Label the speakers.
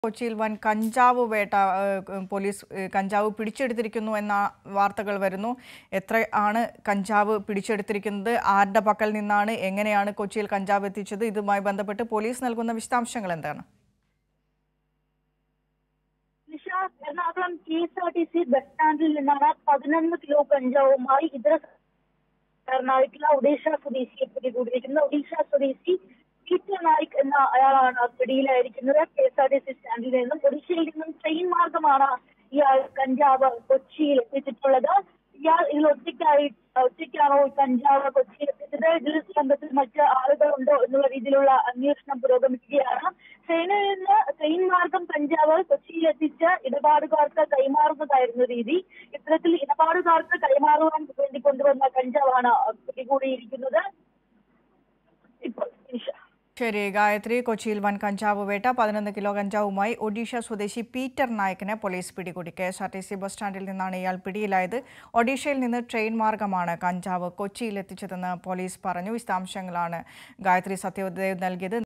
Speaker 1: കൊച്ചിയിൽ വൻ കഞ്ചാവ് വേട്ട ഏഹ്, പോലീസ് ഏഹ്, കഞ്ചാവ് പിടിച്ചെടുത്തിരിക്കുന്നു എന്ന വാർത്തകൾ വരുന്നു എത്ര ആണ് കഞ്ചാവ് പിടിച്ചെടുത്തിരിക്കുന്നത് ആരുടെ പക്കൽ നിന്നാണ് എങ്ങനെയാണ് കൊച്ചിയിൽ കഞ്ചാവ് എത്തിച്ചത് ഇതുമായി ബന്ധപ്പെട്ട് പോലീസ് നൽകുന്ന വിശദാംശങ്ങൾ എന്താണ്
Speaker 2: Nisha Ernakulam K S R T C bus സ്റ്റാൻഡിൽ നിന്നാണ് പതിനൊന്ന് കിലോ കഞ്ചാവുമായി ഇതര കാരനായിട്ടുള്ള ഒഡീഷ സ്വദേശിയെ പിടികൂടിയിരിക്കുന്നത് ഒഡീഷ സ്വദേശി പീറ്റർ നായിക് എന്ന അയാളാണ് പിടിയിലായിരിക്കുന്നത് K S R T C സ്റ്റാൻഡിൽ നിന്നും ഒഡീഷയിൽ നിന്നും ട്രെയിൻ മാർഗമാണ് ഇയാൾ കഞ്ചാവ് കൊച്ചിയിൽ എത്തിച്ചിട്ടുള്ളത് ഇയാൾ ഇതിൽ ഒറ്റയ്ക്കായി ഒറ്റയ്ക്കാണോ ഈ കഞ്ചാവ് കൊച്ചിയിൽ എത്തിച്ചത് ഇതിൽ സംഘത്തിൽ മറ്റ് ആളുകളുണ്ടോ എന്നുള്ള രീതിയിലുള്ള അന്വേഷണം പുരോഗമിക്കുകയാണ് ട്രെയിനിൽ നിന്ന് ട്രെയിൻ മാർഗം കഞ്ചാവ് കൊച്ചിയിൽ എത്തിച്ച് ഇടപാടുകാർക്ക് കൈമാറുന്നതായിരുന്നു രീതി ഇത്തരത്തിൽ ഇടപാടുകാർക്ക് കൈമാറുവാൻ വേണ്ടി കൊണ്ടുവന്ന കഞ്ചാവാണ് പിടികൂടിയിരിക്കുന്നത് ഇപ്പോൾ നിഷ
Speaker 1: ശരി ഗായത്രി കൊച്ചിയിൽ വൻ കഞ്ചാവ് വേട്ട പതിനൊന്ന് കിലോ കഞ്ചാവുമായി ഒഡീഷ സ്വദേശി പീറ്റർ നായിക്കിനെ പോലീസ് പിടികൂടി K S R T C bus സ്റ്റാൻഡിൽ നിന്നാണ് ഇയാൾ പിടിയിലായത് ഒഡീഷയിൽ നിന്ന് ട്രെയിൻ മാർഗമാണ് കഞ്ചാവ് കൊച്ചിയിൽ എത്തിച്ചതെന്ന് പോലീസ് പറഞ്ഞു വിശദാംശങ്ങളാണ് ഗായത്രി സത്യദേവ് നൽകിയത്